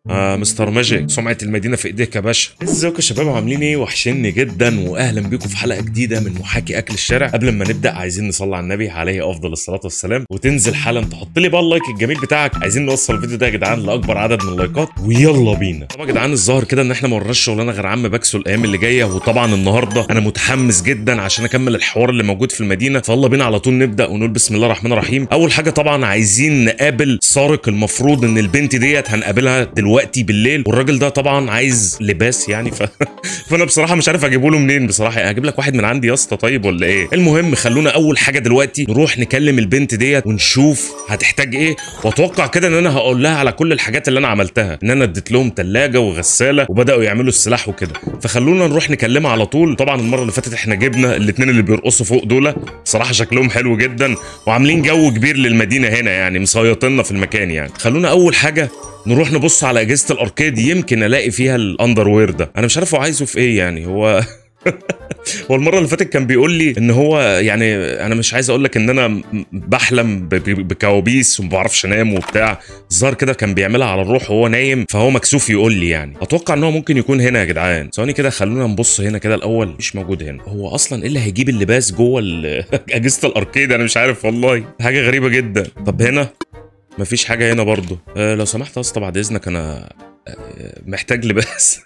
آه مستر ماجيك سمعة المدينة في ايديك يا باشا ازيكم يا شباب عاملين ايه وحشني جدا واهلا بيكم في حلقة جديدة من محاكي اكل الشارع قبل ما نبدأ عايزين نصلي على النبي عليه افضل الصلاة والسلام وتنزل حالا تحط لي بقى اللايك الجميل بتاعك عايزين نوصل الفيديو ده يا جدعان لاكبر عدد من اللايكات ويلا بينا طبعا يا جدعان الظاهر كده ان احنا ما ورناش شغلانه غير عم باكسو الايام اللي جايه وطبعا النهارده انا متحمس جدا عشان اكمل الحوار اللي موجود في المدينه فيلا بينا على طول نبدا ونقول بسم الله الرحمن الرحيم اول حاجه طبعا عايزين نقابل سارق المفروض ان البنت ديت هنقابلها دلوقتي بالليل والراجل ده طبعا عايز لباس يعني ف... فانا بصراحه مش عارف اجيبه له منين بصراحه يعني اجيب لك واحد من عندي يا اسطى طيب ولا ايه المهم خلونا اول حاجه دلوقتي نروح نكلم البنت ديت ونشوف هتحتاج ايه واتوقع كده ان انا هقول لها على كل الحاجات اللي انا عملتها ان انا اديت لهم ثلاجه وغساله وبداوا يعملوا السلاح وكده فخلونا نروح نكلمها على طول طبعا المره اللي فاتت احنا جبنا الاثنين اللي بيرقصوا فوق دول صراحه شكلهم حلو جدا وعاملين جو كبير للمدينه هنا يعني مصيطنا في المكان يعني خلونا اول حاجه نروح نبص على اجهزه الاركيد يمكن الاقي فيها الاندر وير ده انا مش عارف هو عايزه في ايه يعني هو هو المره اللي فاتت كان بيقول لي ان هو يعني انا مش عايز اقول لك ان انا بحلم ب- ب- بكوابيس وما بعرفش انام وبتاع الظاهر كده كان بيعملها على الروح وهو نايم فهو مكسوف يقول لي يعني اتوقع ان هو ممكن يكون هنا يا جدعان ثواني كده خلونا نبص هنا كده الاول مش موجود هنا هو اصلا ايه اللي هيجيب اللباس جوه ال- اجهزه الاركيد انا مش عارف والله حاجه غريبه جدا طب هنا مفيش حاجه هنا برضو أه لو سمحت يا اسطى بعد اذنك انا آه، محتاج لباس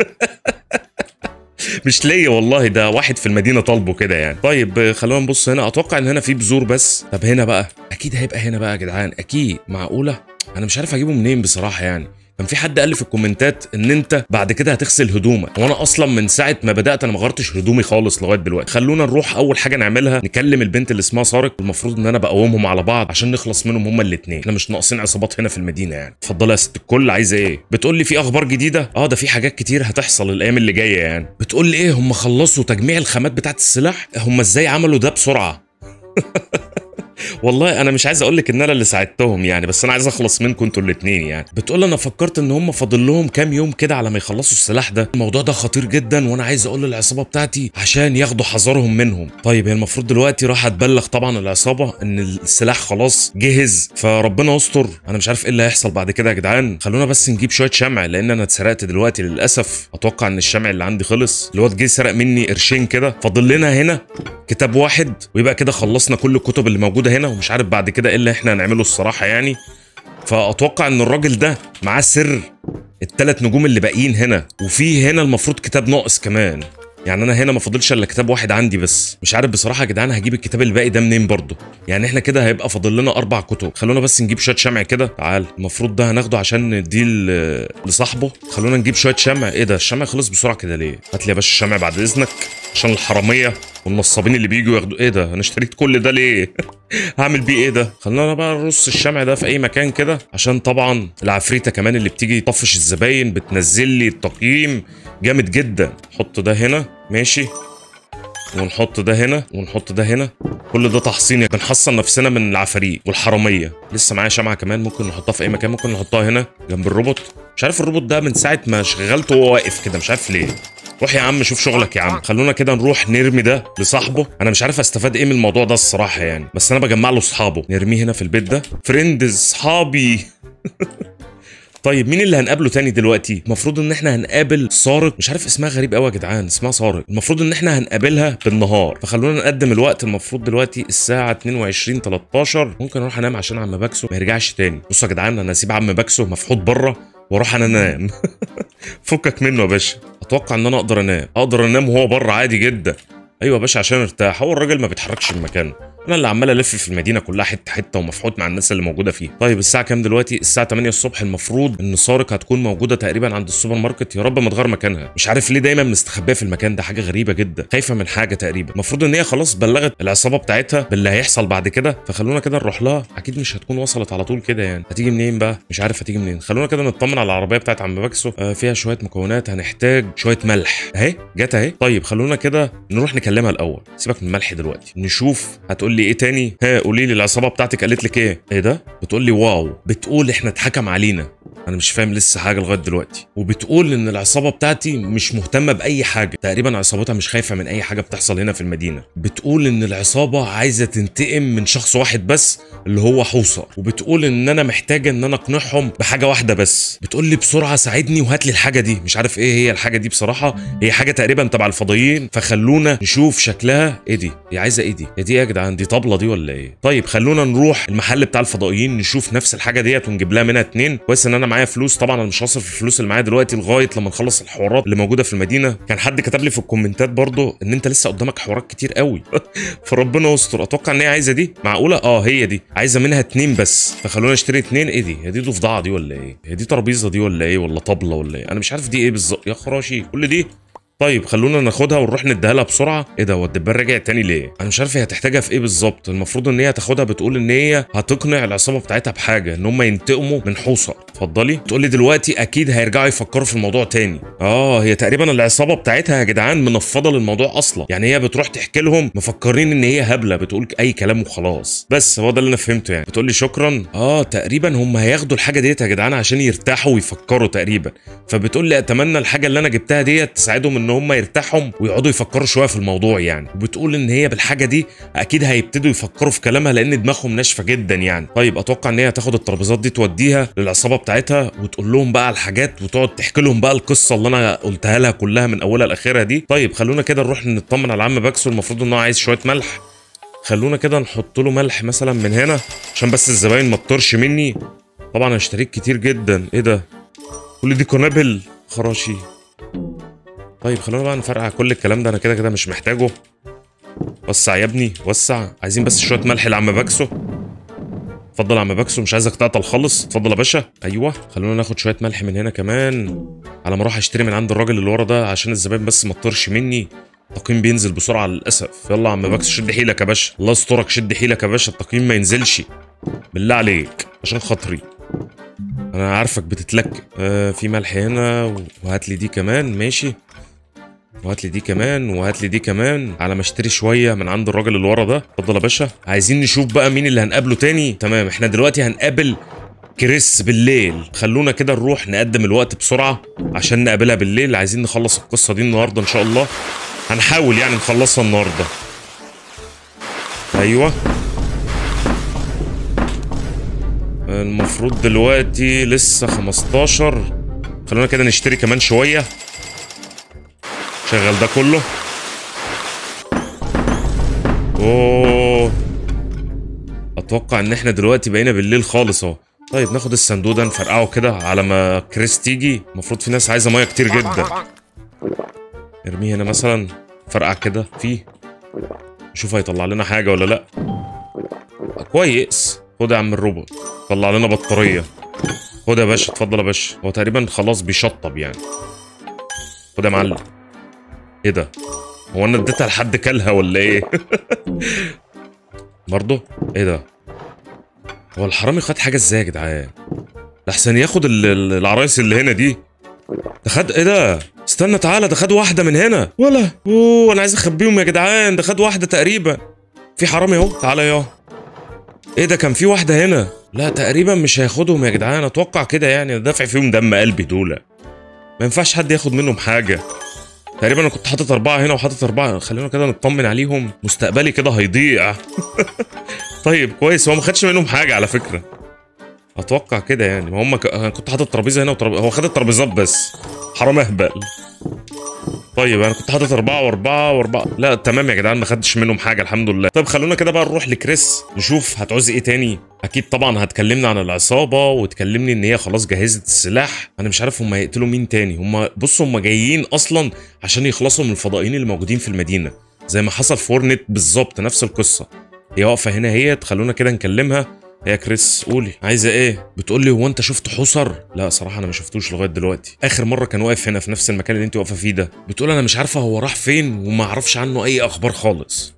مش ليا والله ده واحد في المدينه طالبه كده يعني طيب آه، خلونا نبص هنا اتوقع ان هنا في بذور بس طب هنا بقى اكيد هيبقى هنا بقى يا جدعان اكيد معقوله انا مش عارف اجيبه منين بصراحه يعني كان في حد قال لي في الكومنتات ان انت بعد كده هتغسل هدومك وانا اصلا من ساعه ما بدات انا ما غيرتش هدومي خالص لغايه دلوقتي خلونا نروح اول حاجه نعملها نكلم البنت اللي اسمها سارق المفروض ان انا بقومهم على بعض عشان نخلص منهم هما الاثنين احنا مش ناقصين عصابات هنا في المدينه يعني اتفضلي يا ست الكل عايزه ايه بتقول لي في اخبار جديده اه ده في حاجات كتير هتحصل الايام اللي جايه يعني بتقول لي ايه هم خلصوا تجميع الخامات بتاعت السلاح هم ازاي عملوا ده بسرعه والله انا مش عايز اقول لك ان انا اللي ساعدتهم يعني بس انا عايز اخلص منكم انتوا الاثنين يعني بتقول انا فكرت ان هم فاضل لهم كام يوم كده على ما يخلصوا السلاح ده الموضوع ده خطير جدا وانا عايز اقول للعصابه بتاعتي عشان ياخدوا حذرهم منهم طيب هي المفروض دلوقتي راح اتبلغ طبعا العصابه ان السلاح خلاص جهز فربنا يستر انا مش عارف ايه اللي هيحصل بعد كده يا جدعان خلونا بس نجيب شويه شمع لان انا اتسرقت دلوقتي للاسف اتوقع ان الشمع اللي عندي خلص الواد جه سرق مني قرشين كده فاضل لنا هنا كتاب واحد ويبقى كده خلصنا كل الكتب اللي موجوده هنا ومش عارف بعد كده ايه اللي احنا هنعمله الصراحه يعني فاتوقع ان الراجل ده معاه سر الثلاث نجوم اللي باقيين هنا وفي هنا المفروض كتاب ناقص كمان يعني انا هنا ما فاضلش الا كتاب واحد عندي بس مش عارف بصراحه يا جدعان هجيب الكتاب الباقي ده منين برضه يعني احنا كده هيبقى فاضل لنا اربع كتب خلونا بس نجيب شويه شمع كده تعال المفروض ده هناخده عشان نديه ل- لصاحبه خلونا نجيب شويه شمع ايه ده الشمع خلص بسرعه كده ليه هات لي يا باشا الشمع بعد اذنك عشان الحراميه والنصابين اللي بيجوا ياخدوا ايه ده انا اشتريت كل ده ليه هعمل بيه ايه ده خلينا بقى نرص الشمع ده في اي مكان كده عشان طبعا العفريته كمان اللي بتيجي تطفش الزباين بتنزل لي التقييم جامد جدا حط ده هنا ماشي ونحط ده هنا ونحط ده هنا كل ده تحصين بنحصن نفسنا من العفاريت والحراميه لسه معايا شمعه كمان ممكن نحطها في اي مكان ممكن نحطها هنا جنب الروبوت مش عارف الروبوت ده من ساعه ما شغلته وهو واقف كده مش عارف ليه روح يا عم شوف شغلك يا عم خلونا كده نروح نرمي ده لصاحبه انا مش عارف استفاد ايه من الموضوع ده الصراحه يعني بس انا بجمع له اصحابه نرميه هنا في البيت ده فريندز صحابي طيب مين اللي هنقابله تاني دلوقتي المفروض ان احنا هنقابل سارق مش عارف اسمها غريب قوي يا جدعان اسمها سارق المفروض ان احنا هنقابلها بالنهار فخلونا نقدم الوقت المفروض دلوقتي الساعه 22 13 ممكن اروح انام عشان عم باكسو ما يرجعش تاني بصوا يا جدعان انا اسيب عم باكسو مفحوط بره واروح انا انام فكك منه يا باشا اتوقع ان انا اقدر انام اقدر انام وهو بره عادي جدا ايوه يا باشا عشان ارتاح هو الراجل ما بيتحركش من مكانه انا اللي عمال الف في المدينه كلها حته حته ومفحوط مع الناس اللي موجوده فيها طيب الساعه كام دلوقتي الساعه 8 الصبح المفروض ان سارق هتكون موجوده تقريبا عند السوبر ماركت يا رب ما تغير مكانها مش عارف ليه دايما مستخبيه في المكان ده حاجه غريبه جدا خايفه من حاجه تقريبا المفروض ان هي خلاص بلغت العصابه بتاعتها باللي هيحصل بعد كده فخلونا كده نروح لها اكيد مش هتكون وصلت على طول كده يعني هتيجي منين بقى مش عارف هتيجي منين خلونا كده نطمن على العربيه بتاعت عم باكسو آه فيها شويه مكونات هنحتاج شويه ملح اهي جت اهي طيب خلونا كده نروح نكلمها الاول سيبك من الملح دلوقتي نشوف هتقول لي ايه تاني ها قولي لي العصابه بتاعتك قالت لك ايه ايه ده بتقول لي واو بتقول احنا اتحكم علينا انا مش فاهم لسه حاجه لغايه دلوقتي وبتقول ان العصابه بتاعتي مش مهتمه باي حاجه تقريبا عصابتها مش خايفه من اي حاجه بتحصل هنا في المدينه بتقول ان العصابه عايزه تنتقم من شخص واحد بس اللي هو حوصه وبتقول ان انا محتاجه ان انا اقنعهم بحاجه واحده بس بتقول لي بسرعه ساعدني وهات لي الحاجه دي مش عارف ايه هي الحاجه دي بصراحه هي حاجه تقريبا تبع الفضائيين فخلونا نشوف شكلها ايه دي هي عايزه ايه دي هي دي إيه يا جدعان دي طبله دي ولا ايه طيب خلونا نروح المحل بتاع الفضائيين نشوف نفس الحاجه ديت ونجيب لها منها اتنين كويس ان انا معايا فلوس طبعا انا مش هصرف الفلوس اللي معايا دلوقتي لغايه لما نخلص الحوارات اللي موجوده في المدينه كان حد كتب لي في الكومنتات برضو ان انت لسه قدامك حوارات كتير قوي فربنا يستر اتوقع ان هي عايزه دي معقوله اه هي دي عايزه منها اتنين بس فخلونا نشتري اتنين ايه دي هي دي ضفدعه دي ولا ايه هي دي ترابيزه دي ولا ايه ولا طبله ولا ايه انا مش عارف دي ايه بالظبط يا خراشي كل دي طيب خلونا ناخدها ونروح نديها لها بسرعه ايه ده هو الدبان رجع تاني ليه انا مش عارف هي هتحتاجها في ايه بالظبط المفروض ان هي تاخدها بتقول ان هي هتقنع العصابه بتاعتها بحاجه ان هم ينتقموا من حوصه اتفضلي تقول لي دلوقتي اكيد هيرجعوا يفكروا في الموضوع تاني اه هي تقريبا العصابه بتاعتها يا جدعان منفضه للموضوع اصلا يعني هي بتروح تحكي لهم مفكرين ان هي هبله بتقول اي كلام وخلاص بس هو ده اللي انا فهمته يعني بتقول لي شكرا اه تقريبا هم هياخدوا الحاجه ديت يا جدعان عشان يرتاحوا ويفكروا تقريبا فبتقول لي اتمنى الحاجه اللي انا جبتها ديت تساعدهم ان هم يرتاحوا ويقعدوا يفكروا شويه في الموضوع يعني وبتقول ان هي بالحاجه دي اكيد هيبتدوا يفكروا في كلامها لان دماغهم ناشفه جدا يعني طيب اتوقع ان هي هتاخد الترابيزات دي توديها للعصابه بتاعتها وتقول لهم بقى الحاجات وتقعد تحكي لهم بقى القصه اللي انا قلتها لها كلها من اولها لاخرها دي طيب خلونا كده نروح نطمن على عم باكسو المفروض ان هو عايز شويه ملح خلونا كده نحط له ملح مثلا من هنا عشان بس الزباين ما تطرش مني طبعا انا اشتريت كتير جدا ايه ده كل دي قنابل خراشي طيب خلونا بقى نفرقع كل الكلام ده انا كده كده مش محتاجه وسع يا ابني وسع عايزين بس شويه ملح لعم باكسو اتفضل يا عم باكسو مش عايزك تعطل خالص اتفضل يا باشا ايوه خلونا ناخد شويه ملح من هنا كمان على ما اروح اشتري من عند الراجل اللي ورا ده عشان الزبائن بس ما تطرش مني التقييم بينزل بسرعه للاسف يلا يا عم باكسو شد حيلك يا باشا الله يسترك شد حيلك يا باشا التقييم ما ينزلش بالله عليك عشان خاطري انا عارفك بتتلك آه في ملح هنا وهات لي دي كمان ماشي وهات لي دي كمان وهات لي دي كمان على ما اشتري شويه من عند الراجل اللي ورا ده اتفضل يا باشا عايزين نشوف بقى مين اللي هنقابله تاني تمام احنا دلوقتي هنقابل كريس بالليل خلونا كده نروح نقدم الوقت بسرعه عشان نقابلها بالليل عايزين نخلص القصه دي النهارده ان شاء الله هنحاول يعني نخلصها النهارده ايوه المفروض دلوقتي لسه 15 خلونا كده نشتري كمان شويه شغل ده كله اوه اتوقع ان احنا دلوقتي بقينا بالليل خالص اهو طيب ناخد الصندوق ده نفرقعه كده على ما كريس تيجي المفروض في ناس عايزه ميه كتير جدا ارميه هنا مثلا فرقع كده فيه نشوف هيطلع لنا حاجه ولا لا كويس خد يا عم الروبوت طلع لنا بطاريه خد يا باشا اتفضل يا باشا هو تقريبا خلاص بيشطب يعني خد يا معلم ايه ده هو انا اديتها لحد كلها ولا ايه برضه ايه ده هو الحرامي خد حاجه ازاي يا جدعان لحسن ياخد ال- ال- العرايس اللي هنا دي ده خد ايه ده استنى تعالى ده خد واحده من هنا ولا اوه انا عايز اخبيهم يا جدعان ده خد واحده تقريبا في حرامي اهو تعالى يا ايه ده كان في واحده هنا لا تقريبا مش هياخدهم يا جدعان اتوقع كده يعني دافع فيهم دم قلبي دول ما ينفعش حد ياخد منهم حاجه تقريبا انا كنت حاطط اربعه هنا وحاطط اربعه خلينا كده نطمن عليهم مستقبلي كده هيضيع طيب كويس هو ما خدش منهم حاجه على فكره اتوقع كده يعني ما هم ك... أنا كنت حاطط ترابيزه هنا وترابيزه هو خد الترابيزات بس حرام اهبل طيب انا كنت حاطط اربعه واربعه واربعه لا تمام يا جدعان ما خدتش منهم حاجه الحمد لله طيب خلونا كده بقى نروح لكريس نشوف هتعوز ايه تاني اكيد طبعا هتكلمنا عن العصابه وتكلمني ان هي خلاص جهزت السلاح انا مش عارف هم هيقتلوا مين تاني هم بصوا هم جايين اصلا عشان يخلصوا من الفضائيين اللي موجودين في المدينه زي ما حصل في فورنت بالظبط نفس القصه هي واقفه هنا هي خلونا كده نكلمها يا كريس قولي عايزه ايه بتقول لي هو انت شفت حصر لا صراحه انا ما شفتوش لغايه دلوقتي اخر مره كان واقف هنا في نفس المكان اللي انت واقفه فيه ده بتقول انا مش عارفه هو راح فين وما اعرفش عنه اي اخبار خالص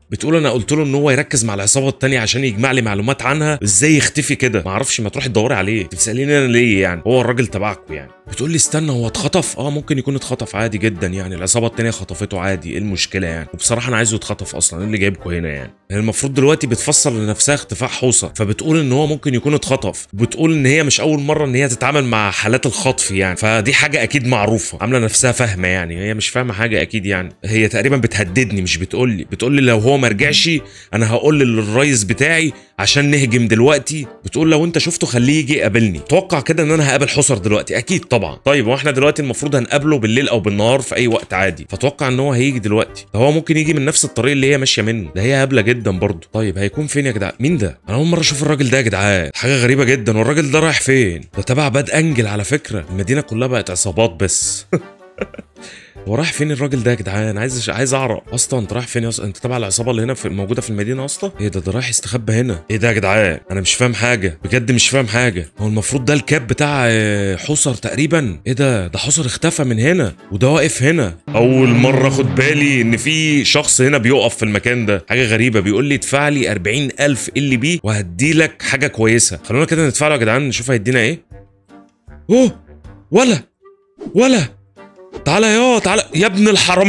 بتقول انا قلت له ان هو يركز مع العصابه التانية عشان يجمع لي معلومات عنها ازاي يختفي كده ما اعرفش ما تروحي تدوري عليه انت بتساليني انا ليه يعني هو الراجل تبعكم يعني بتقول لي استنى هو اتخطف اه ممكن يكون اتخطف عادي جدا يعني العصابه التانية خطفته عادي ايه المشكله يعني وبصراحه انا عايزه يتخطف اصلا ايه اللي جايبكم هنا يعني هي المفروض دلوقتي بتفسر لنفسها اختفاء حوصه فبتقول ان هو ممكن يكون اتخطف بتقول ان هي مش اول مره ان هي تتعامل مع حالات الخطف يعني فدي حاجه اكيد معروفه عامله نفسها فاهمه يعني هي مش فاهمه حاجه اكيد يعني هي تقريبا بتهددني مش بتقول لي بتقول لي لو هو ما رجعش انا هقول للريس بتاعي عشان نهجم دلوقتي بتقول لو انت شفته خليه يجي يقابلني توقع كده ان انا هقابل حصر دلوقتي اكيد طبعا طيب واحنا دلوقتي المفروض هنقابله بالليل او بالنهار في اي وقت عادي فتوقع ان هو هيجي دلوقتي ده هو ممكن يجي من نفس الطريق اللي هي ماشيه منه ده هي هبله جدا برضه طيب هيكون فين يا جدعان مين ده انا اول مره اشوف الراجل ده يا جدعان حاجه غريبه جدا والراجل ده رايح فين ده تبع باد انجل على فكره المدينه كلها بقت عصابات بس هو رايح فين الراجل ده يا جدعان عايز عايز اعرف اصلا انت رايح فين يا اسطى انت تبع العصابه اللي هنا في موجوده في المدينه اصلا ايه ده ده رايح يستخبى هنا ايه ده يا جدعان انا مش فاهم حاجه بجد مش فاهم حاجه هو المفروض ده الكاب بتاع آه، حصر تقريبا ايه ده ده حصر اختفى من هنا وده واقف هنا اول مره اخد بالي ان في شخص هنا بيقف في المكان ده حاجه غريبه بيقول لي ادفع لي 40000 ال بي وهدي لك حاجه كويسه خلونا كده ندفع له يا جدعان نشوف هيدينا ايه اوه ولا ولا تعالى يا تعالى يا ابن الحرامية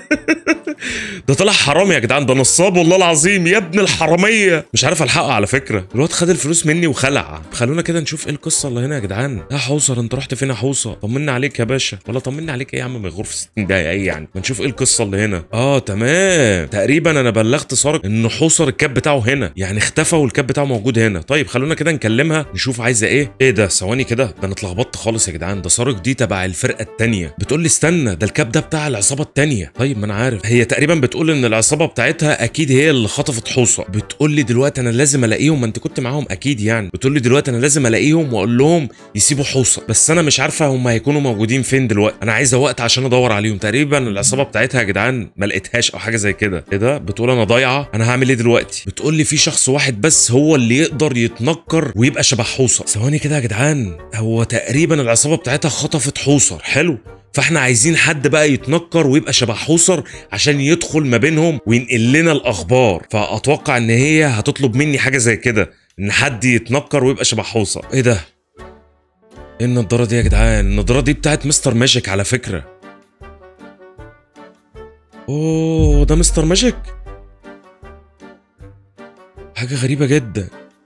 ده طلع حرامي يا جدعان ده نصاب والله العظيم يا ابن الحرامية مش عارف الحقه على فكرة الواد خد الفلوس مني وخلع خلونا كده نشوف ايه القصة اللي هنا يا جدعان يا حوصر انت رحت فين يا حوصة طمنا عليك يا باشا ولا طمنا عليك ايه يا عم مغور في 60 دقايق ايه يعني ما نشوف ايه القصة اللي هنا اه تمام تقريبا انا بلغت سارق ان حوصر الكاب بتاعه هنا يعني اختفى والكاب بتاعه موجود هنا طيب خلونا كده نكلمها نشوف عايزة ايه ايه ده ثواني كده ده انا اتلخبطت خالص يا جدعان ده سارق دي تبع الفرقة التانية بتقول لي استنى ده الكاب ده بتاع العصابة التانية طيب ما انا عارف هي تقريبا بتقول ان العصابة بتاعتها اكيد هي اللي خطفت حوصة بتقول لي دلوقتي انا لازم الاقيهم ما انت كنت معاهم اكيد يعني بتقول لي دلوقتي انا لازم الاقيهم واقول لهم يسيبوا حوصة بس انا مش عارفة هم هيكونوا موجودين فين دلوقتي انا عايزة وقت عشان ادور عليهم تقريبا العصابة بتاعتها يا جدعان ما لقيتهاش او حاجة زي كده ايه ده بتقول انا ضايعة انا هعمل ايه دلوقتي بتقول لي في شخص واحد بس هو اللي يقدر يتنكر ويبقى شبه حوصة ثواني كده يا جدعان هو تقريبا العصابة بتاعتها خطفت حوصر حلو فاحنا عايزين حد بقى يتنكر ويبقى شبه حوصر عشان يدخل ما بينهم وينقل لنا الاخبار فاتوقع ان هي هتطلب مني حاجه زي كده ان حد يتنكر ويبقى شبه حوصر ايه ده ايه النضاره دي يا جدعان النضاره دي بتاعت مستر ماجيك على فكره اوه ده مستر ماجيك حاجه غريبه جدا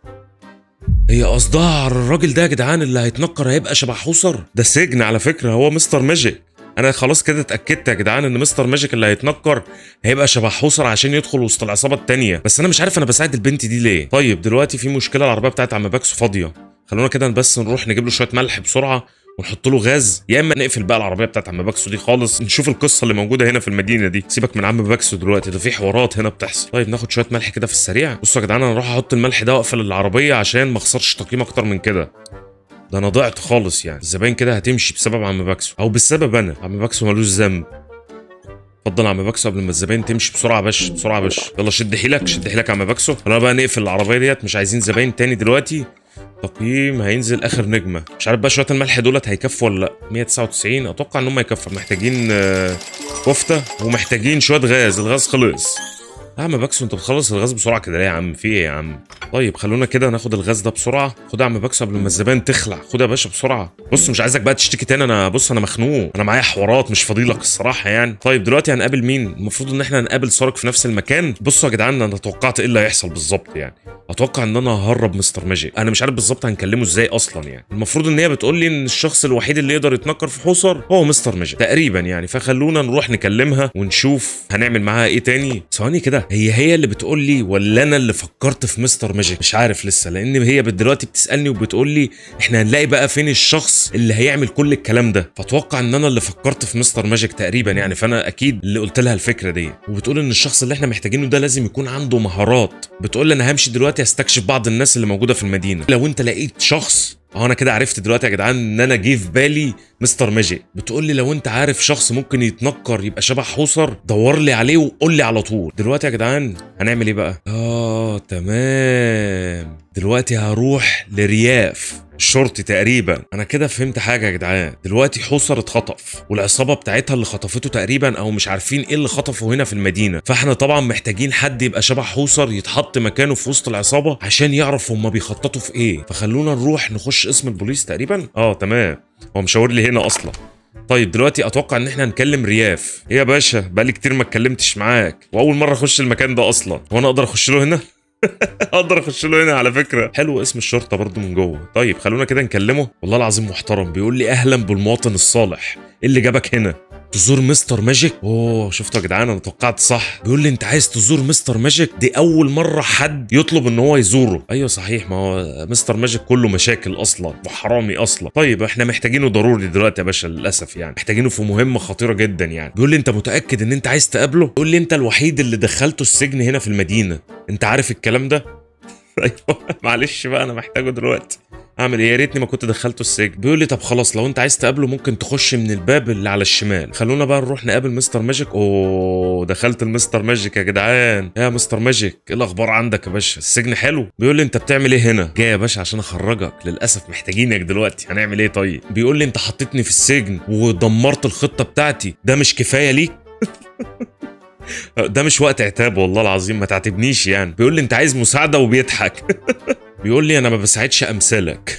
هي قصدها على الراجل ده يا جدعان اللي هيتنكر هيبقى شبه حوصر ده سجن على فكره هو مستر ماجيك انا خلاص كده اتاكدت يا جدعان ان مستر ماجيك اللي هيتنكر هيبقى شبه حوصر عشان يدخل وسط العصابه التانية بس انا مش عارف انا بساعد البنت دي ليه طيب دلوقتي في مشكله العربيه بتاعت عم باكسو فاضيه خلونا كده بس نروح نجيب له شويه ملح بسرعه ونحط له غاز يا اما نقفل بقى العربيه بتاعت عم باكسو دي خالص نشوف القصه اللي موجوده هنا في المدينه دي سيبك من عم باكسو دلوقتي ده في حوارات هنا بتحصل طيب ناخد شويه ملح كده في السريع بصوا يا جدعان انا اروح احط الملح ده واقفل العربيه عشان ما اخسرش تقييم اكتر من كده ده انا ضعت خالص يعني الزباين كده هتمشي بسبب عم باكسو او بسبب انا عم باكسو ملوش ذنب اتفضل يا عم باكسو قبل ما الزباين تمشي بسرعه يا باشا بسرعه يا باشا يلا شد حيلك شد حيلك يا عم باكسو خلينا بقى نقفل العربيه ديت مش عايزين زباين تاني دلوقتي تقييم هينزل اخر نجمه مش عارف بقى شويه الملح دولت هيكفوا ولا لا 199 اتوقع ان هم هيكفوا محتاجين آه، كفته ومحتاجين شويه غاز الغاز خلص يا عم باكسو انت بتخلص الغاز بسرعه كده ليه يا عم في ايه يا عم طيب خلونا كده ناخد الغاز ده بسرعه خد يا عم باكسو قبل ما الزبائن تخلع خد يا باشا بسرعه بص مش عايزك بقى تشتكي تاني انا بص انا مخنوق انا معايا حوارات مش فاضيلك الصراحه يعني طيب دلوقتي هنقابل مين المفروض ان احنا هنقابل سارق في نفس المكان بصوا يا جدعان انا توقعت ايه اللي هيحصل بالظبط يعني اتوقع ان انا ههرب مستر ماجيك انا مش عارف بالظبط هنكلمه ازاي اصلا يعني المفروض ان هي بتقول لي ان الشخص الوحيد اللي يقدر يتنكر في حصر هو مستر ماجيك تقريبا يعني فخلونا نروح نكلمها ونشوف هنعمل معاها ايه تاني ثواني كده هي هي اللي بتقول لي ولا انا اللي فكرت في مستر ماجيك مش عارف لسه لان هي دلوقتي بتسالني وبتقول لي احنا هنلاقي بقى فين الشخص اللي هيعمل كل الكلام ده فاتوقع ان انا اللي فكرت في مستر ماجيك تقريبا يعني فانا اكيد اللي قلت لها الفكره دي وبتقول ان الشخص اللي احنا محتاجينه ده لازم يكون عنده مهارات بتقول لي انا همشي دلوقتي استكشف بعض الناس اللي موجوده في المدينه لو انت لقيت شخص اه انا كده عرفت دلوقتي يا جدعان ان انا جه في بالي مستر ماجيك بتقول لي لو انت عارف شخص ممكن يتنكر يبقى شبه حوصر دور لي عليه وقول لي على طول دلوقتي يا جدعان هنعمل ايه بقى اه تمام دلوقتي هروح لرياف الشرطي تقريبا انا كده فهمت حاجه يا جدعان دلوقتي حوصر اتخطف والعصابه بتاعتها اللي خطفته تقريبا او مش عارفين ايه اللي خطفه هنا في المدينه فاحنا طبعا محتاجين حد يبقى شبه حوصر يتحط مكانه في وسط العصابه عشان يعرف هما بيخططوا في ايه فخلونا نروح نخش اسم البوليس تقريبا اه تمام هو مشاور لي هنا اصلا طيب دلوقتي اتوقع ان احنا نكلم رياف ايه يا باشا بقالي كتير ما اتكلمتش معاك واول مره اخش المكان ده اصلا وانا اقدر اخش له هنا اقدر اخش له هنا على فكره حلو اسم الشرطه برضو من جوه طيب خلونا كده نكلمه والله العظيم محترم بيقول لي اهلا بالمواطن الصالح ايه اللي جابك هنا تزور مستر ماجيك اوه شفتوا يا جدعان انا توقعت صح بيقول لي انت عايز تزور مستر ماجيك دي اول مره حد يطلب ان هو يزوره ايوه صحيح ما هو مستر ماجيك كله مشاكل اصلا وحرامي اصلا طيب احنا محتاجينه ضروري دلوقتي يا باشا للاسف يعني محتاجينه في مهمه خطيره جدا يعني بيقول لي انت متاكد ان انت عايز تقابله بيقول لي انت الوحيد اللي دخلته السجن هنا في المدينه انت عارف الكلام ده ايوه معلش بقى انا محتاجه دلوقتي اعمل ايه يا ريتني ما كنت دخلته السجن بيقول لي طب خلاص لو انت عايز تقابله ممكن تخش من الباب اللي على الشمال خلونا بقى نروح نقابل مستر ماجيك اوه دخلت المستر ماجيك يا جدعان يا مستر ماجيك ايه الاخبار عندك يا باشا السجن حلو بيقول لي انت بتعمل ايه هنا جاي يا باشا عشان اخرجك للاسف محتاجينك دلوقتي هنعمل ايه طيب بيقول لي انت حطيتني في السجن ودمرت الخطه بتاعتي ده مش كفايه ليك ده مش وقت عتاب والله العظيم ما تعاتبنيش يعني بيقول لي انت عايز مساعده وبيضحك بيقول لي انا ما بساعدش امثالك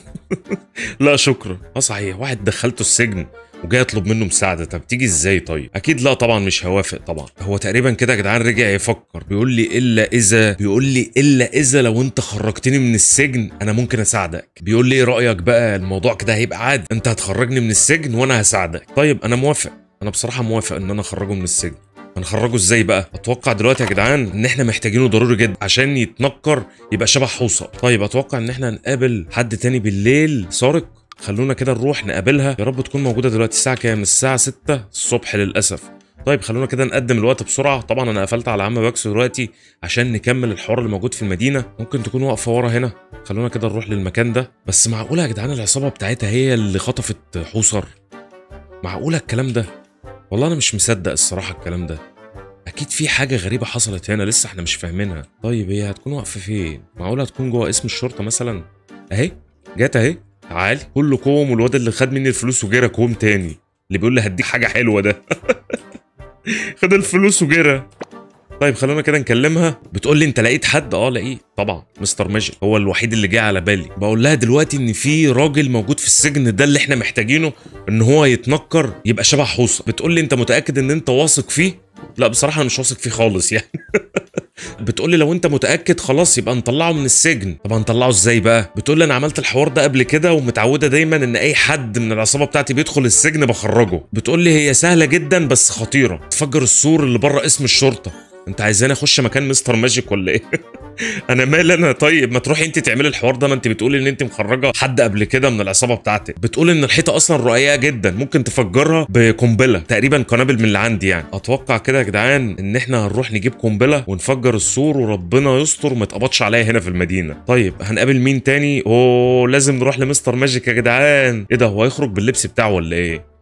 لا شكرا اه صحيح واحد دخلته السجن وجاي يطلب منه مساعده طب تيجي ازاي طيب اكيد لا طبعا مش هوافق طبعا هو تقريبا كده يا جدعان رجع يفكر بيقول لي الا اذا بيقول لي الا اذا لو انت خرجتني من السجن انا ممكن اساعدك بيقول لي ايه رايك بقى الموضوع كده هيبقى عادي انت هتخرجني من السجن وانا هساعدك طيب انا موافق انا بصراحه موافق ان انا اخرجه من السجن هنخرجه ازاي بقى اتوقع دلوقتي يا جدعان ان احنا محتاجينه ضروري جدا عشان يتنكر يبقى شبه حوصه طيب اتوقع ان احنا هنقابل حد تاني بالليل سارق خلونا كده نروح نقابلها يا رب تكون موجوده دلوقتي الساعه كام الساعه 6 الصبح للاسف طيب خلونا كده نقدم الوقت بسرعه طبعا انا قفلت على عم باكسو دلوقتي عشان نكمل الحوار اللي موجود في المدينه ممكن تكون واقفه ورا هنا خلونا كده نروح للمكان ده بس معقوله يا جدعان العصابه بتاعتها هي اللي خطفت حوصر معقوله الكلام ده والله انا مش مصدق الصراحه الكلام ده اكيد في حاجه غريبه حصلت هنا لسه احنا مش فاهمينها طيب هي هتكون واقفه فين معقوله هتكون جوه اسم الشرطه مثلا اهي جت اهي تعالي كله كوم والواد اللي خد مني الفلوس وجرى كوم تاني اللي بيقول لي هديك حاجه حلوه ده خد الفلوس وجرى طيب خلونا كده نكلمها بتقول لي انت لقيت حد اه لقيت طبعا مستر ماجيك هو الوحيد اللي جه على بالي بقول لها دلوقتي ان في راجل موجود في السجن ده اللي احنا محتاجينه ان هو يتنكر يبقى شبه حوصه بتقول لي انت متاكد ان انت واثق فيه لا بصراحه انا مش واثق فيه خالص يعني بتقول لي لو انت متاكد خلاص يبقى نطلعه من السجن طب هنطلعه ازاي بقى بتقول لي انا عملت الحوار ده قبل كده ومتعوده دايما ان اي حد من العصابه بتاعتي بيدخل السجن بخرجه بتقول لي هي سهله جدا بس خطيره تفجر السور اللي بره اسم الشرطه انت عايزاني اخش مكان مستر ماجيك ولا ايه انا مال انا طيب ما تروحي انت تعملي الحوار ده ما انت بتقولي ان انت مخرجه حد قبل كده من العصابه بتاعتك بتقول ان الحيطه اصلا رقيقه جدا ممكن تفجرها بقنبله تقريبا قنابل من اللي عندي يعني اتوقع كده يا جدعان ان احنا هنروح نجيب قنبله ونفجر السور وربنا يستر وما يتقبضش عليا هنا في المدينه طيب هنقابل مين تاني اوه لازم نروح لمستر ماجيك يا جدعان ايه ده هو هيخرج باللبس بتاعه ولا ايه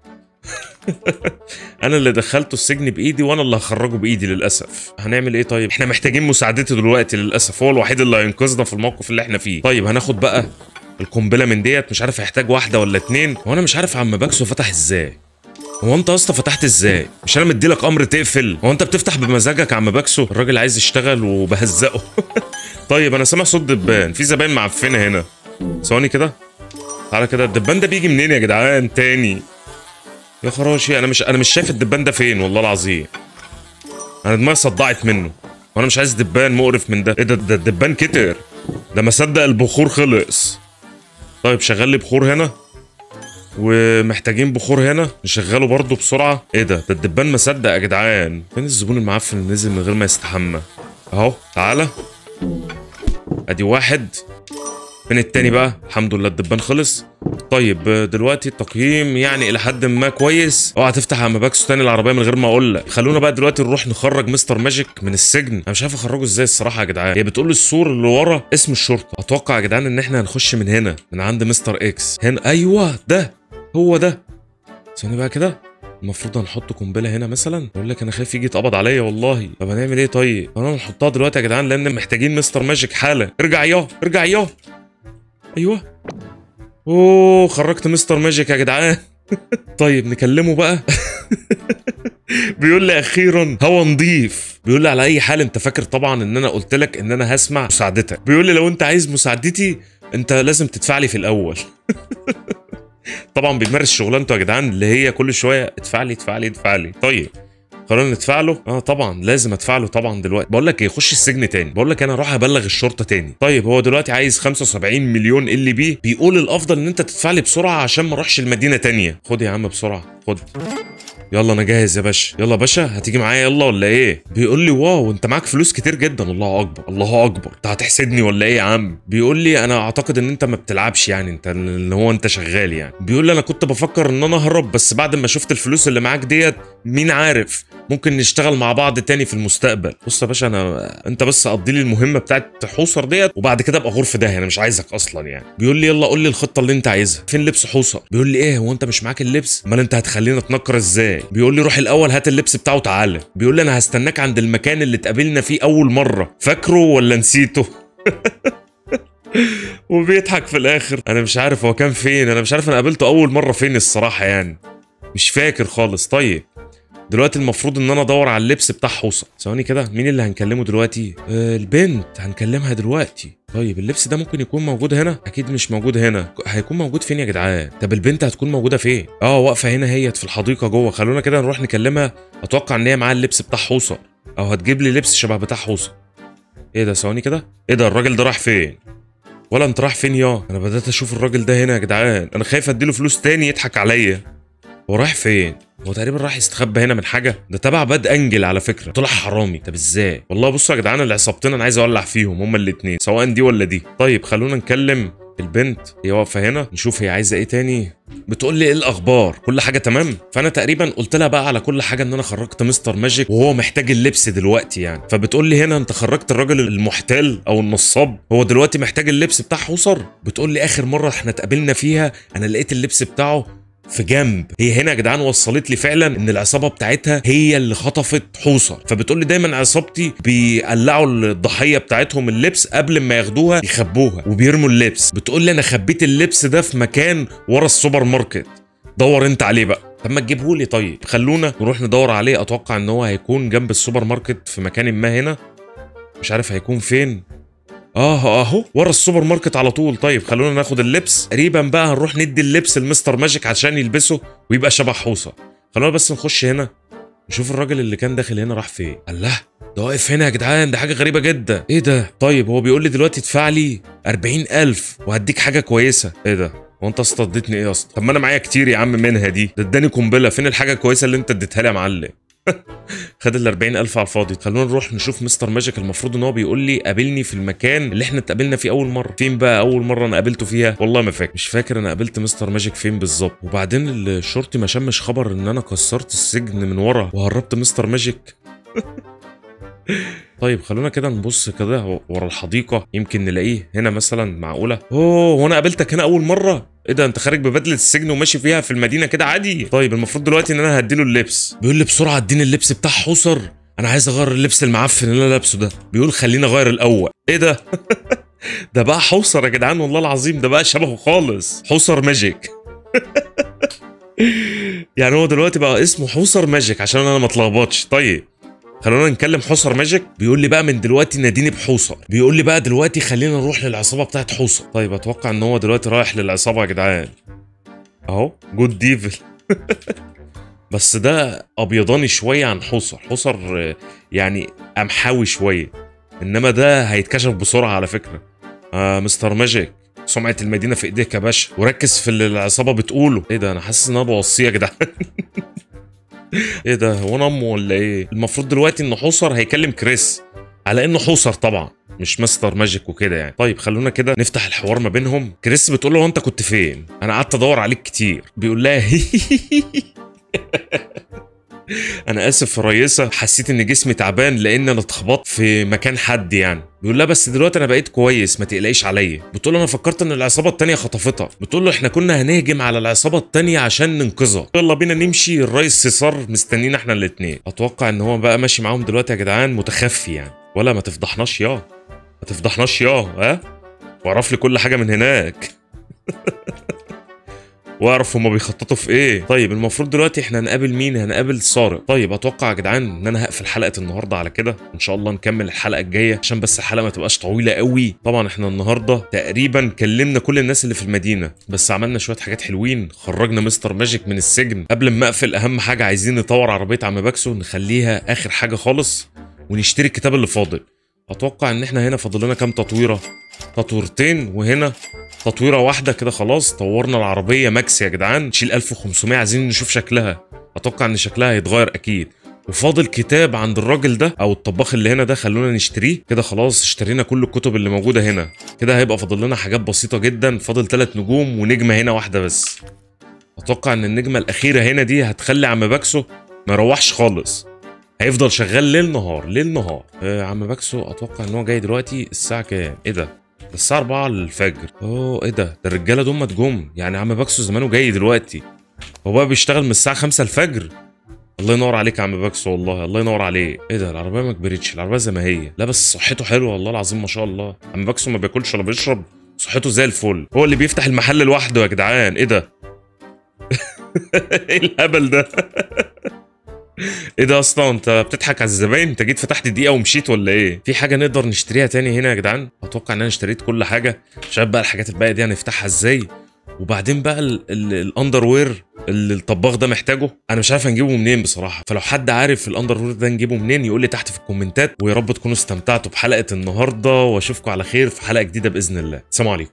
انا اللي دخلته السجن بايدي وانا اللي هخرجه بايدي للاسف هنعمل ايه طيب احنا محتاجين مساعدته دلوقتي للاسف هو الوحيد اللي هينقذنا في الموقف اللي احنا فيه طيب هناخد بقى القنبله من ديت مش عارف هيحتاج واحده ولا اتنين وانا مش عارف عم باكسو فتح ازاي هو انت يا اسطى فتحت ازاي مش انا مديلك امر تقفل هو انت بتفتح بمزاجك يا عم باكسو الراجل عايز يشتغل وبهزقه طيب انا سامع صوت دبان في زباين معفنه هنا ثواني كده تعالى كده الدبان ده بيجي منين يا جدعان تاني يا خراشي انا مش انا مش شايف الدبان ده فين والله العظيم انا دماغي صدعت منه وانا مش عايز دبان مقرف من ده ايه ده ده الدبان كتر ده ما صدق البخور خلص طيب شغل لي بخور هنا ومحتاجين بخور هنا نشغله برضه بسرعه ايه ده ده الدبان ما صدق يا جدعان فين الزبون المعفن اللي نزل من غير ما يستحمى اهو تعالى ادي واحد فين التاني بقى الحمد لله الدبان خلص طيب دلوقتي التقييم يعني الى حد ما كويس اوعى تفتح عم باكسو تاني العربيه من غير ما اقول لك خلونا بقى دلوقتي نروح نخرج مستر ماجيك من السجن انا مش عارف اخرجه ازاي الصراحه يا جدعان هي بتقول لي السور اللي ورا اسم الشرطه اتوقع يا جدعان ان احنا هنخش من هنا من عند مستر اكس هنا ايوه ده هو ده ثاني بقى كده المفروض هنحط قنبله هنا مثلا بقول لك انا خايف يجي يتقبض عليا والله طب هنعمل ايه طيب انا هنحطها دلوقتي يا جدعان لان محتاجين مستر ماجيك حالا ارجع ياه ارجع ياه ايوه اوه خرجت مستر ماجيك يا جدعان طيب نكلمه بقى بيقول لي اخيرا هوا نضيف بيقول لي على اي حال انت فاكر طبعا ان انا قلت لك ان انا هسمع مساعدتك بيقول لي لو انت عايز مساعدتي انت لازم تدفع لي في الاول طبعا بيمارس شغلانته يا جدعان اللي هي كل شويه ادفع لي ادفع لي ادفع لي طيب خلونا ندفع له اه طبعا لازم ادفع له طبعا دلوقتي بقول لك ايه خش السجن تاني بقول لك انا اروح ابلغ الشرطه تاني طيب هو دلوقتي عايز 75 مليون ال بي بيقول الافضل ان انت تدفع لي بسرعه عشان ما اروحش المدينه تانية خد يا عم بسرعه خد يلا انا جاهز يا باشا يلا يا باشا هتيجي معايا يلا ولا ايه بيقول لي واو انت معاك فلوس كتير جدا الله اكبر الله اكبر انت هتحسدني ولا ايه يا عم بيقول لي انا اعتقد ان انت ما بتلعبش يعني انت اللي هو انت شغال يعني بيقول لي انا كنت بفكر ان انا اهرب بس بعد ما شفت الفلوس اللي معاك ديت مين عارف ممكن نشتغل مع بعض تاني في المستقبل بص يا باشا انا انت بس قضي لي المهمه بتاعت حوصر ديت وبعد كده ابقى غرف ده انا مش عايزك اصلا يعني بيقول لي يلا قول لي الخطه اللي انت عايزها فين لبس حوصر بيقول لي ايه هو انت مش معاك اللبس امال انت هتخلينا اتنكر ازاي بيقول لي روح الاول هات اللبس بتاعه تعالى بيقول لي انا هستناك عند المكان اللي اتقابلنا فيه اول مره فاكره ولا نسيته وبيضحك في الاخر انا مش عارف هو كان فين انا مش عارف انا قابلته اول مره فين الصراحه يعني مش فاكر خالص طيب دلوقتي المفروض ان انا ادور على اللبس بتاع حوصه ثواني كده مين اللي هنكلمه دلوقتي آه البنت هنكلمها دلوقتي طيب اللبس ده ممكن يكون موجود هنا اكيد مش موجود هنا هيكون موجود فين يا جدعان طب البنت هتكون موجوده فين اه واقفه هنا هي في الحديقه جوه خلونا كده نروح نكلمها اتوقع ان هي معاها اللبس بتاع حوصه او هتجيب لي لبس شبه بتاع حوصه ايه ده ثواني كده ايه ده الراجل ده راح فين ولا انت رايح فين يا انا بدات اشوف الراجل ده هنا يا جدعان انا خايف اديله فلوس تاني يضحك عليا هو رايح فين هو تقريبا راح يستخبى هنا من حاجه ده تبع باد انجل على فكره طلع حرامي طب ازاي والله بصوا يا جدعان اللي عصابتنا انا عايز اولع فيهم هما الاثنين سواء دي ولا دي طيب خلونا نكلم البنت هي واقفه هنا نشوف هي عايزه ايه تاني بتقول لي ايه الاخبار كل حاجه تمام فانا تقريبا قلت لها بقى على كل حاجه ان انا خرجت مستر ماجيك وهو محتاج اللبس دلوقتي يعني فبتقول لي هنا انت خرجت الراجل المحتال او النصاب هو دلوقتي محتاج اللبس بتاع حوصر بتقول لي اخر مره احنا اتقابلنا فيها انا لقيت اللبس بتاعه في جنب هي هنا يا جدعان وصلت لي فعلا ان العصابه بتاعتها هي اللي خطفت حوصر فبتقول لي دايما عصابتي بيقلعوا الضحيه بتاعتهم اللبس قبل ما ياخدوها يخبوها وبيرموا اللبس بتقول لي انا خبيت اللبس ده في مكان ورا السوبر ماركت دور انت عليه بقى طب ما تجيبه لي طيب خلونا نروح ندور عليه اتوقع ان هو هيكون جنب السوبر ماركت في مكان ما هنا مش عارف هيكون فين اه اهو ورا السوبر ماركت على طول طيب خلونا ناخد اللبس تقريبا بقى هنروح ندي اللبس لمستر ماجيك عشان يلبسه ويبقى شبه حوصه خلونا بس نخش هنا نشوف الراجل اللي كان داخل هنا راح فين الله ده واقف هنا يا جدعان ده حاجه غريبه جدا ايه ده طيب هو بيقول لي دلوقتي ادفع لي 40000 وهديك حاجه كويسه ايه ده هو انت استضيتني ايه يا اسطى طب ما انا معايا كتير يا عم منها دي ده اداني قنبله فين الحاجه الكويسه اللي انت اديتها لي يا معلم خد ال 40000 على الفاضي خلونا نروح نشوف مستر ماجيك المفروض ان هو بيقول لي قابلني في المكان اللي احنا اتقابلنا فيه اول مره فين بقى اول مره انا قابلته فيها والله ما فاكر مش فاكر انا قابلت مستر ماجيك فين بالظبط وبعدين الشرطي ما شمش خبر ان انا كسرت السجن من ورا وهربت مستر ماجيك طيب خلونا كده نبص كده ورا الحديقه يمكن نلاقيه هنا مثلا معقوله اوه هو انا قابلتك هنا اول مره ايه ده انت خارج ببدله السجن وماشي فيها في المدينه كده عادي طيب المفروض دلوقتي ان انا هديله اللبس بيقول لي بسرعه اديني اللبس بتاع حصر انا عايز اغير اللبس المعفن اللي انا لابسه ده بيقول خليني اغير الاول ايه ده ده بقى حوصر يا جدعان والله العظيم ده بقى شبهه خالص حوصر ماجيك يعني هو دلوقتي بقى اسمه حوصر ماجيك عشان انا ما اتلخبطش طيب خلونا نكلم حوصر ماجيك بيقول لي بقى من دلوقتي ناديني بحوصر بيقول لي بقى دلوقتي خلينا نروح للعصابه بتاعت حوصر طيب اتوقع ان هو دلوقتي رايح للعصابه يا جدعان اهو جود ديفل بس ده ابيضاني شويه عن حوصر حوصر يعني قمحاوي شويه انما ده هيتكشف بسرعه على فكره آه مستر ماجيك سمعه المدينه في ايديك يا باشا وركز في اللي العصابه بتقوله ايه ده انا حاسس ان انا بوصيه يا جدعان ايه ده هو انا امه ولا ايه المفروض دلوقتي ان حوصر هيكلم كريس على انه حوصر طبعا مش ماستر ماجيك وكده يعني طيب خلونا كده نفتح الحوار ما بينهم كريس بتقول له انت كنت فين انا قعدت ادور عليك كتير بيقول لها انا اسف يا ريسه حسيت ان جسمي تعبان لان انا اتخبطت في مكان حد يعني بيقول لها بس دلوقتي انا بقيت كويس ما تقلقيش عليا بتقول له انا فكرت ان العصابه التانيه خطفتها بتقول له احنا كنا هنهجم على العصابه التانيه عشان ننقذها يلا بينا نمشي الرئيس سيسار مستنينا احنا الاتنين اتوقع ان هو بقى ماشي معاهم دلوقتي يا جدعان متخفي يعني ولا ما تفضحناش يا ما تفضحناش يا ها واعرف لي كل حاجه من هناك واعرف هما بيخططوا في ايه طيب المفروض دلوقتي احنا هنقابل مين هنقابل سارق طيب اتوقع يا جدعان ان انا هقفل حلقه النهارده على كده ان شاء الله نكمل الحلقه الجايه عشان بس الحلقه ما تبقاش طويله قوي طبعا احنا النهارده تقريبا كلمنا كل الناس اللي في المدينه بس عملنا شويه حاجات حلوين خرجنا مستر ماجيك من السجن قبل ما اقفل اهم حاجه عايزين نطور عربيه عم باكسو نخليها اخر حاجه خالص ونشتري الكتاب اللي فاضل اتوقع ان احنا هنا فاضل لنا كام تطويره تطويرتين وهنا تطويره واحده كده خلاص طورنا العربيه ماكس يا جدعان تشيل 1500 عايزين نشوف شكلها اتوقع ان شكلها هيتغير اكيد وفاضل كتاب عند الراجل ده او الطباخ اللي هنا ده خلونا نشتريه كده خلاص اشترينا كل الكتب اللي موجوده هنا كده هيبقى فاضل لنا حاجات بسيطه جدا فاضل ثلاث نجوم ونجمه هنا واحده بس اتوقع ان النجمه الاخيره هنا دي هتخلي عم باكسو ما يروحش خالص هيفضل شغال ليل نهار ليل نهار آه عم باكسو اتوقع ان هو جاي دلوقتي الساعه كام ايه ده ده الساعه 4 الفجر اوه ايه ده ده الرجاله دول جم يعني عم باكسو زمانه جاي دلوقتي هو بقى بيشتغل من الساعه 5 الفجر الله ينور عليك يا عم باكسو والله الله ينور عليه ايه ده العربيه ما كبرتش العربيه زي ما هي لا بس صحته حلوه والله العظيم ما شاء الله عم باكسو ما بياكلش ولا بيشرب صحته زي الفل هو اللي بيفتح المحل لوحده يا جدعان ايه ده ايه الهبل ده ايه ده اصلا انت بتضحك على الزباين انت جيت فتحت دقيقه ومشيت ولا ايه في حاجه نقدر نشتريها تاني هنا يا جدعان اتوقع ان انا اشتريت كل حاجه مش عارف بقى الحاجات الباقيه دي هنفتحها ازاي وبعدين بقى ال- ال- الاندر وير اللي الطباخ ده محتاجه انا مش عارف هنجيبه منين بصراحه فلو حد عارف الاندر وير ده نجيبه منين يقول لي تحت في الكومنتات ويا رب تكونوا استمتعتوا بحلقه النهارده واشوفكم على خير في حلقه جديده باذن الله سلام عليكم